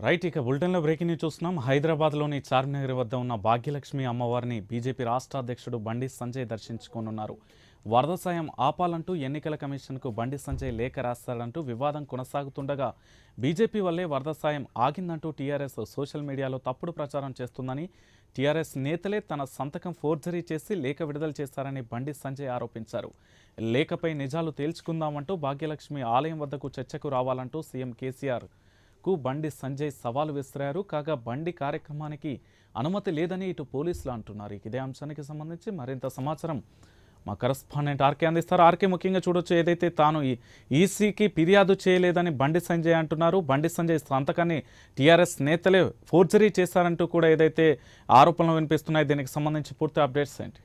right ఇక బులెటిన్లో breaking news చూస్తున్నాం హైదరాబాద్లోని చార్మినగర్ వద్ద ఉన్న భాగ్యలక్ష్మి అమ్మవారిని బీజేపీ రాష్ట్ర అధ్యక్షుడు బండి సంజయ్ దర్శించుకోనున్నారు వరద సాయం ఆపాలంటూ ఎన్నికల కమిషన్కు బండి సంజయ్ లేఖ రాస్తాడంటూ వివాదం కొనసాగుతుండగా బీజేపీ వల్లే వరద సాయం ఆగిందంటూ టీఆర్ఎస్ సోషల్ మీడియాలో తప్పుడు ప్రచారం చేస్తుందని టీఆర్ఎస్ నేతలే తన సంతకం ఫోర్జరీ చేసి లేఖ విడుదల చేశారని బండి సంజయ్ ఆరోపించారు లేఖపై నిజాలు తేల్చుకుందామంటూ భాగ్యలక్ష్మి ఆలయం వద్దకు చర్చకు రావాలంటూ సీఎం కేసీఆర్ కు బండి సంజయ్ సవాలు విసిరారు కాగా బండి కార్యక్రమానికి అనుమతి లేదని ఇటు పోలీసులు అంటున్నారు ఇక ఇదే అంశానికి సంబంధించి మరింత సమాచారం మా కరస్పాండెంట్ ఆర్కే అందిస్తారు ఆర్కే ముఖ్యంగా చూడొచ్చు ఏదైతే తాను ఈ ఈసీకి ఫిర్యాదు చేయలేదని బండి సంజయ్ అంటున్నారు బండి సంజయ్ సంతకాన్ని టీఆర్ఎస్ నేతలే ఫోర్జరీ చేశారంటూ కూడా ఏదైతే ఆరోపణలు వినిపిస్తున్నాయి దీనికి సంబంధించి పూర్తి అప్డేట్స్ ఏంటి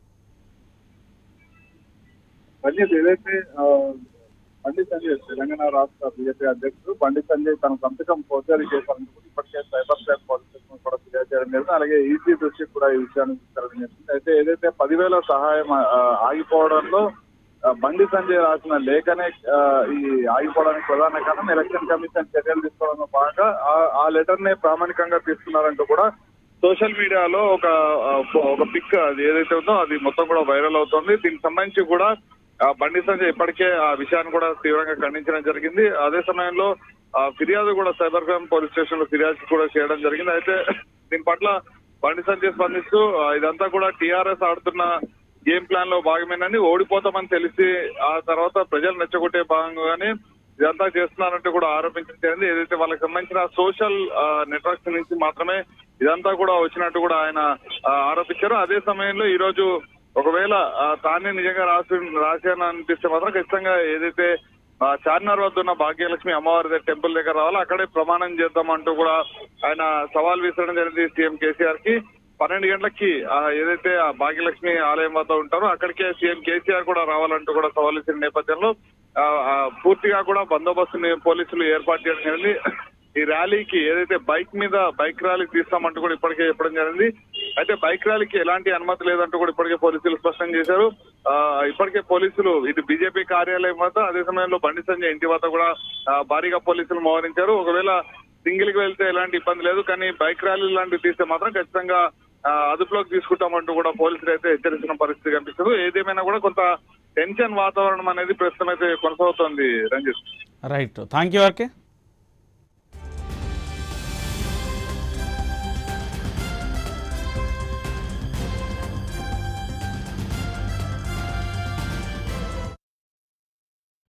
పండిత్ ఏదైతే ఆ, పండిత్ సంజయ్ తెలంగాణ రాష్ట్ర బీజేపీ అధ్యక్షుడు పండిత్ సంజయ్ తన సంతకం ఫోర్జరీ చేశారని కూడా ఇప్పటికే సైబర్ క్రైమ్ పోలీస్ స్టేషన్ కూడా ఫిర్యాదు చేయడం జరిగింది అలాగే ఈసీ దృష్టికి కూడా ఈ విషయాన్ని తీసుకురావడం జరిగింది అయితే ఏదైతే పదివేల సహాయం ఆ, ఆగిపోవడంలో ఆ, బండి సంజయ్ రాసిన లేఖనే ఆ, ఈ ఆగిపోవడానికి ప్రధాన కారణం ఎలక్షన్ కమిషన్ చర్యలు తీసుకోవడంలో భాగంగా ఆ- ఆ లెటర్ నే ప్రామాణికంగా తీసుకున్నారంటూ కూడా సోషల్ మీడియాలో ఒక ఆ, ఒక పిక్ అది ఏదైతే ఉందో అది మొత్తం కూడా వైరల్ అవుతుంది దీనికి సంబంధించి కూడా ఆ, బండి సంజయ్ ఇప్పటికే ఆ విషయాన్ని కూడా తీవ్రంగా ఖండించడం జరిగింది అదే సమయంలో ఆ, ఫిర్యాదు కూడా సైబర్ క్రైమ్ పోలీస్ స్టేషన్ లో ఫిర్యాదు కూడా చేయడం జరిగింది అయితే దీని పట్ల బండి సంజయ్ స్పందిస్తూ ఆ, ఇదంతా కూడా టీఆర్ఎస్ ఆడుతున్న గేమ్ ప్లాన్ లో భాగమేనని ఓడిపోతామని తెలిసి ఆ తర్వాత ప్రజలు నెచ్చగొట్టే భాగంగానే ఇదంతా చేస్తున్నారంటే కూడా ఆరోపించడం జరిగింది ఏదైతే వాళ్ళకి సంబంధించిన సోషల్ నెట్వర్క్స్ నుంచి మాత్రమే ఇదంతా కూడా వచ్చినట్టు కూడా ఆయన ఆ, ఆరోపించారు అదే సమయంలో ఈ రోజు ఒకవేళ ఆ, తానే నిజంగా రాసి రాశాను అనిపిస్తే మాత్రం ఖచ్చితంగా ఏదైతే ఆ, చార్మినార్ వద్ద ఉన్న భాగ్యలక్ష్మి అమ్మవారి టెంపుల్ దగ్గర రావాలో అక్కడే ప్రమాణం చేద్దామంటూ కూడా ఆయన సవాల్ విసరడం జరిగింది సీఎం కేసీఆర్ కి పన్నెండు గంటలకి ఆ, ఏదైతే ఆ భాగ్యలక్ష్మి ఆలయం వద్ద ఉంటారో అక్కడికే సీఎం కేసీఆర్ కూడా రావాలంటూ కూడా సవాల్ విసిరిన నేపథ్యంలో ఆ, ఆ, పూర్తిగా కూడా బందోబస్తుని పోలీసులు ఏర్పాటు చేయడం జరిగింది ఈ ర్యాలీకి ఏదైతే బైక్ మీద బైక్ ర్యాలీ తీస్తామంటూ కూడా ఇప్పటికే చెప్పడం జరిగింది అయితే బైక్ ర్యాలీకి ఎలాంటి అనుమతి లేదంటూ కూడా ఇప్పటికే పోలీసులు స్పష్టం చేశారు ఆ, ఇప్పటికే పోలీసులు ఇది బీజేపీ కార్యాలయం వద్ద అదే సమయంలో బండి సంజయ్ ఇంటి వద్ద కూడా ఆ, భారీగా పోలీసులు మోహరించారు ఒకవేళ సింగిల్ కి వెళ్తే ఎలాంటి ఇబ్బంది లేదు కానీ బైక్ ర్యాలీ లాంటివి తీస్తే మాత్రం ఖచ్చితంగా ఆ, అదుపులోకి తీసుకుంటామంటూ కూడా పోలీసులు అయితే హెచ్చరిస్తున్న పరిస్థితి కనిపిస్తుంది ఏదేమైనా కూడా కొంత టెన్షన్ వాతావరణం అనేది ప్రస్తుతం అయితే కొనసాగుతోంది Ranjith right thank you RK